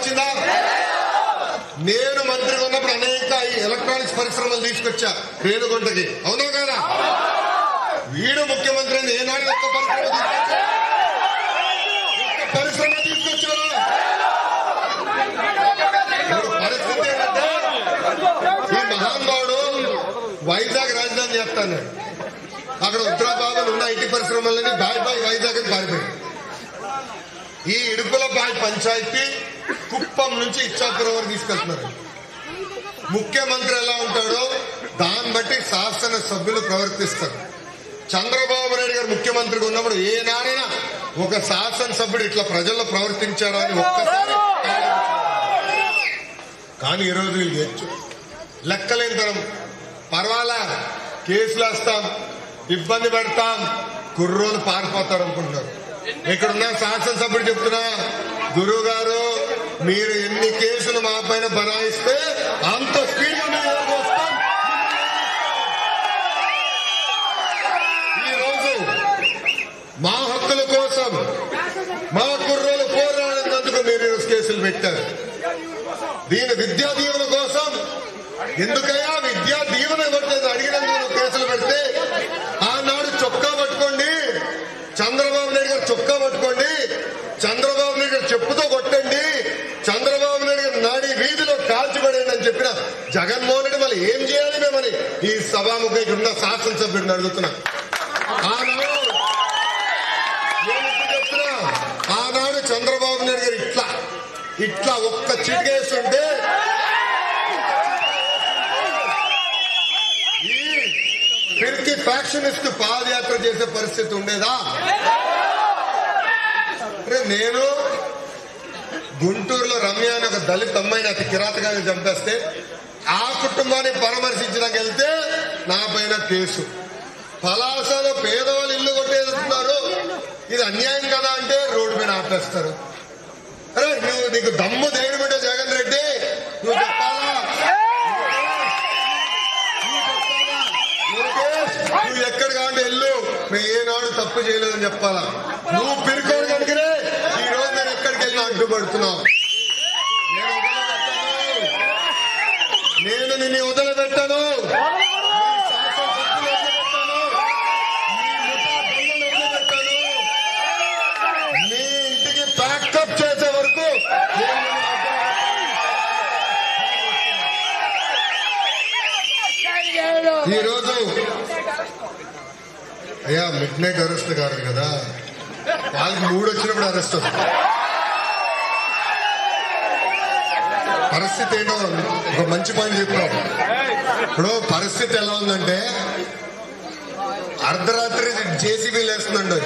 వచ్చిందా నేను మంత్రిగా ఉన్నప్పుడు అనేక ఈ ఎలక్ట్రానిక్స్ పరిశ్రమలు తీసుకొచ్చా రేణుగుంటకి అవునా కదా వీడు ముఖ్యమంత్రి అయింది ఏనాడు ఒక్క పరిశ్రమ తీసుకొచ్చా ఒక్క పరిశ్రమ తీసుకొచ్చారా ఇప్పుడు పరిస్థితి ఏంటంటే ఈ మహానుభావుడు వైజాగ్ రాజధాని చేస్తాను అక్కడ ఉత్తరాబాదులు ఉన్న ఐటీ పరిశ్రమలని బాయ్ బాయ్ వైజాగ్ అని పారిపోయాడు ఈ ఇడుపులపాయ పంచాయతీ కుప్పం నుంచి ఇచ్చాపురం వరకు తీసుకెళ్తున్నారు ముఖ్యమంత్రి ఎలా ఉంటాడో దాన్ని బట్టి శాసన సభ్యులు ప్రవర్తిస్తారు చంద్రబాబు నాయుడు గారు ముఖ్యమంత్రిగా ఉన్నప్పుడు ఏనాడైనా ఒక శాసనసభ్యుడు ఇట్లా ప్రజల్లో ప్రవర్తించాడా అని ఒక్కసారి కానీ ఈరోజు వీళ్ళు చేయొచ్చు లెక్కలేని తరం పర్వాలా కేసులు వేస్తాం ఇబ్బంది పెడతాం కుర్రోలు పారిపోతారు అనుకుంటున్నారు ఇక్కడున్న శాసనసభ్యుడు చెప్తున్నా గురువు గారు మీరు ఎన్ని కేసులు మా పైన బనాయిస్తే అంత స్పీడ్ గా మేము ఇక్కడికి వస్తాం. ఈ రోజు మా హక్కుల కోసం మా కుర్రోలు పోరాడినందుకు మీరు ఈరోజు కేసులు పెట్టారు దీని విద్యా దీవెన కోసం ఎందుకయ్యా విద్యా దీవెన ఇవ్వట్లేదు అడిగినందుకు నువ్వు కేసులు పెడితే ఆనాడు చొక్కా పట్టుకోండి చంద్రబాబు నాయుడు గారు చొక్కా పట్టుకోండి చంద్రబాబు నాయుడు గారు చెప్పుతో కొట్టండి చంద్రబాబు నాయుడు గారు నాడి వీధిలో కాల్చిపడండి అని చెప్పిన జగన్మోహన్ రెడ్డి మళ్ళీ ఏం చేయాలి మేమని ఈ సభాముఖ ఉన్న శాసనసభ్యుడిని అడుగుతున్నా ఆనాడు నేను ఇప్పుడు చెప్తున్నా ఆనాడు చంద్రబాబు నాయుడు గారు ఇట్లా ఇట్లా ఒక్క చిటికేస్తుంటే ఈ పిరికి ఫ్యాక్షనిస్ట్ పాదయాత్ర చేసే పరిస్థితి ఉండేదా అరే నేను గుంటూరులో రమ్య అని ఒక దళిత అమ్మాయిని అతి కిరాతకాన్ని చంపేస్తే ఆ కుటుంబాన్ని పరామర్శించడానికి వెళ్తే నా పైన కేసు పలాసలో పేదవాళ్ళు ఇల్లు కొట్టేస్తున్నారు ఇది అన్యాయం కదా అంటే రోడ్డు మీద ఆపేస్తారు అరే నువ్వు నీకు దమ్ము ధైర్యం ఉంటే జగన్ రెడ్డి నువ్వు చెప్పాలా లోకేష్, నువ్వు ఎక్కడ కాంటే వెళ్ళు మేము ఏనాడు తప్పు చేయలేదని చెప్పాలా నువ్వు పిరుకోడు కనుకనే ఈ రోజు నేను ఎక్కడికి వెళ్ళినా అడ్డుపడుతున్నావు నేను వదిలిపెట్టను. నేను నిన్ను వదిలిపెట్టాను నీ ఇంటికి ప్యాకప్ చేసే వరకు నేను నిన్ను ఈ రోజు అయ్యా మిడ్ నైట్ అరెస్ట్ కాదు కదా వాళ్ళకి మూడు వచ్చినప్పుడు అరెస్ట్ వస్తుంది పరిస్థితి ఏంటో ఒక మంచి పాయింట్ చెప్పినావు ఇప్పుడు పరిస్థితి ఎలా ఉందంటే అర్ధరాత్రి జేసీబీలు వేస్తుందండి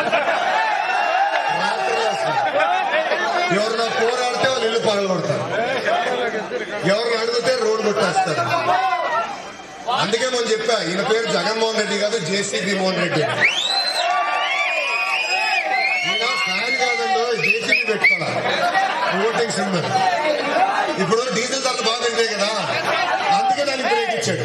రాత్రి వేస్తుంది. ఎవరన్నా పోరాడితే వాళ్ళు ఇల్లు పగలగొడతారు ఎవరిని అడిగితే రోడ్డు కొట్టేస్తారు అందుకే మనం చెప్పా ఈయన పేరు జగన్మోహన్ రెడ్డి కాదు జేసీబీ మోహన్ రెడ్డి ఈయన ఫ్యాన్ కాదండి జేసీబీ పెట్టుకోవాలి ఓటింగ్ సింబల్ ఇప్పుడు డీజిల్ ధరలు బాగా పెరిగాయి కదా అందుకే దానికి బ్రేక్ ఇచ్చాడు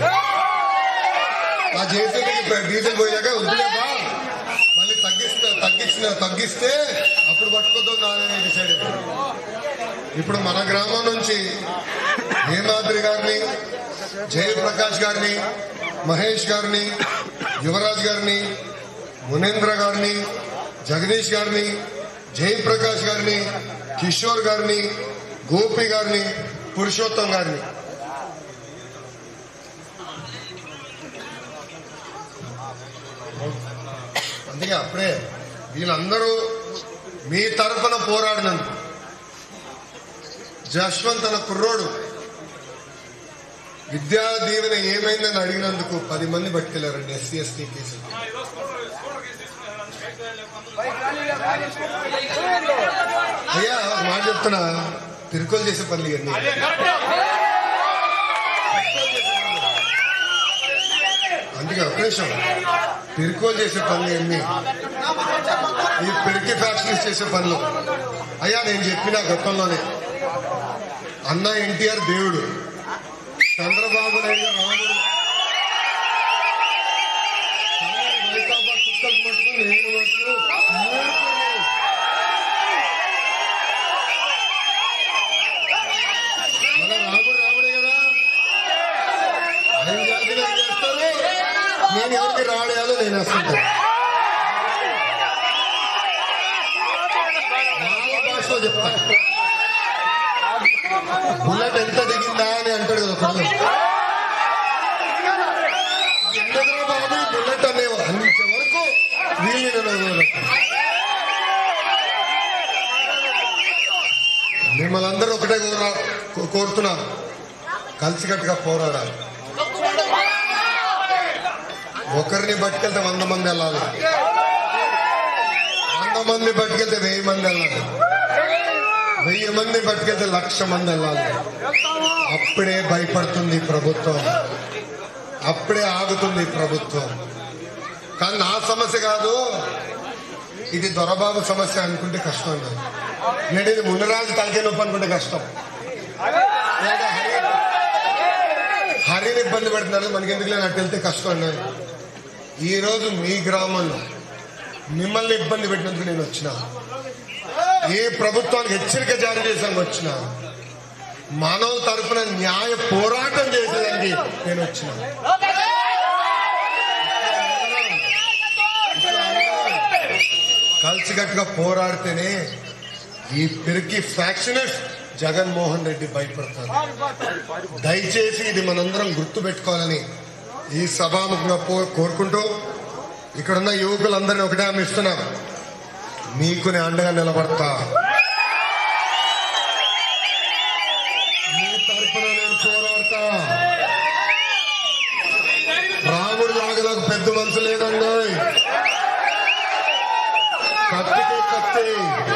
ఆ జేసీబీకి డీజిల్ పోయాక వద్దులేదా మళ్ళీ తగ్గిస్తే తగ్గించిన తగ్గిస్తే అప్పుడు పట్టుకోద్దాం డిసైడ్ ఇప్పుడు మన గ్రామం నుంచి హేమాద్రి గారిని జయప్రకాష్ గారిని మహేష్ గారిని యువరాజ్ గారిని మునేంద్ర గారిని జగదీష్ గారిని జయప్రకాష్ గారిని కిషోర్ గారిని గోపి గారిని పురుషోత్తం గారిని అందుకే అప్పుడే వీళ్ళందరూ మీ తరఫున పోరాడినందుకు జశ్వంత్ అన్న కుర్రోడు విద్యా దీవెన ఏమైందని అడిగినందుకు పది మంది పట్టుకెళ్లారండి ఎస్సీ ఎస్టీ కేసు అయ్యా ఒక మాట చెప్తున్నా తిరుకోలు చేసే పనులు ఇవన్నీ అందుకే ఒక నిమిషం పిరుకోలు చేసే పనులు ఎన్ని ఈ పిరికి ఫ్యాక్షన్స్ చేసే పనులు అయ్యా నేను చెప్పిన గతంలోనే అన్న ఎన్టీఆర్ దేవుడు చంద్రబాబు నాయుడు గారు రాముడు వైకాపా కుక్కలు పట్టుకుని నేను మటుకు మూర్ఖుడు. నేను ఎవరికి రాడేయాలో నేను వేస్తుంటాను వాళ్ళ భాషలో చెప్తాను బుల్లెట్ ఎంత దిగిందా అని అంటాడు కదా ఒకడు ఎందుకురా బాబు ఈ బుల్లెట్ అనే అందించే వరకు వీళ్ళు నేను వదలను. మిమ్మల్ని అందరూ ఒకటే కోరా కో- కోరుతున్నాను కలిసికట్టుగా పోరాడాలి ఒకరిని పట్టుకెళ్తే వంద మంది వెళ్ళాలి వంద మంది పట్టుకెళ్తే వెయ్యి మంది వెళ్ళాలి వెయ్యి మంది పట్టుకెళ్తే లక్ష మంది వెళ్ళాలి అప్పుడే భయపడుతుంది ఈ ప్రభుత్వం అప్పుడే ఆగుతుంది ఈ ప్రభుత్వం కానీ నా సమస్య కాదు ఇది దొరబాబు సమస్య అనుకుంటే కష్టం నాకు నేను ఇది మునరాజు తలకే నొప్పి అనుకుంటే కష్టం లేదా హరి హరిని ఇబ్బంది పెడుతున్నారు మనకి ఎందుకు లేని అటు వెళ్తే కష్టం అన్నాను ఈ రోజు మీ గ్రామంలో మిమ్మల్ని ఇబ్బంది పెట్టినందుకు నేను వచ్చిన ఏ ప్రభుత్వానికి హెచ్చరిక జారీ చేసాను వచ్చిన మానవ తరఫున న్యాయ పోరాటం చేసేదానికి నేను వచ్చిన కలిసికట్టుగా పోరాడితేనే ఈ పెరిగి ఫ్యాక్షనిస్ట్ జగన్మోహన్ రెడ్డి భయపడతారు దయచేసి ఇది మనందరం గుర్తు పెట్టుకోవాలని ఈ సభాముఖంగా పో- కోరుకుంటూ ఇక్కడున్న యువకులందరినీ ఒకటే ఆమె ఇస్తున్నా మీకు నేను అండగా నిలబడతా మీ తరపున నేను పోరాడతా రాముడు లాగా నాకు పెద్ద మనసు లేదండి కత్తికి కత్తి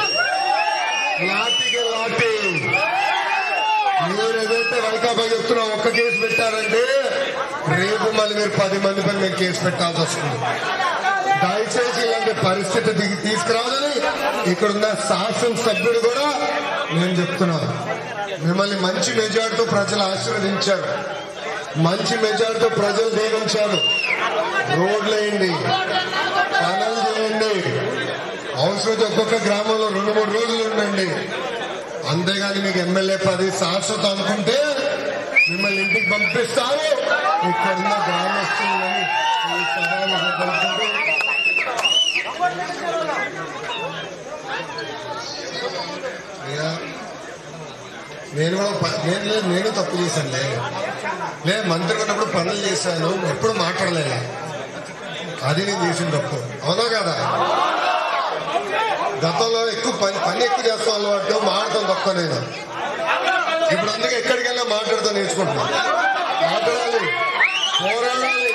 లాఠీకి లాఠీ మీరు ఏదైతే వైకాపా చెప్తున్నా ఒక్క కేసు పెట్టారంటే రేపు మళ్ళీ మీరు పది మంది పైన మీరు కేసు పెట్టాల్సి వస్తుంది దయచేసి ఇలాంటి పరిస్థితి దిగి తీసుకురావాలని ఇక్కడున్న శాసనసభ్యుడు కూడా నేను చెప్తున్నాను మిమ్మల్ని మంచి మెజార్టీతో ప్రజలు ఆశీర్వదించారు మంచి మెజార్టీతో ప్రజలు దీవించారు రోడ్లు వేయండి పనులు చేయండి అవసరం ఒక్కొక్క గ్రామంలో రెండు మూడు రోజులు ఉండండి అంతేగాని మీకు ఎమ్మెల్యే పది శాశ్వతం అనుకుంటే మిమ్మల్ని ఇంటికి పంపిస్తారు ఇక్కడున్న గ్రామస్తులని ఈ సభలో తెలుపుకుంటూ అయ్యా, నేను కూడా ప- నేను లేదు నేను తప్పు చేశాను లే లే మంత్రి ఉన్నప్పుడు పనులు చేశాను ఎప్పుడు మాట్లాడలేదు అది నేను చేసిన తప్పు అవునా కదా గతంలో ఎక్కువ పని పని ఎక్కువ చేస్తాం అలవాటు మాడతాం తక్కువ నేను ఇప్పుడు అందుకే ఎక్కడికి వెళ్ళినా మాట్లాడుతూ నేర్చుకుంటున్నాను మాట్లాడాలి పోరాడాలి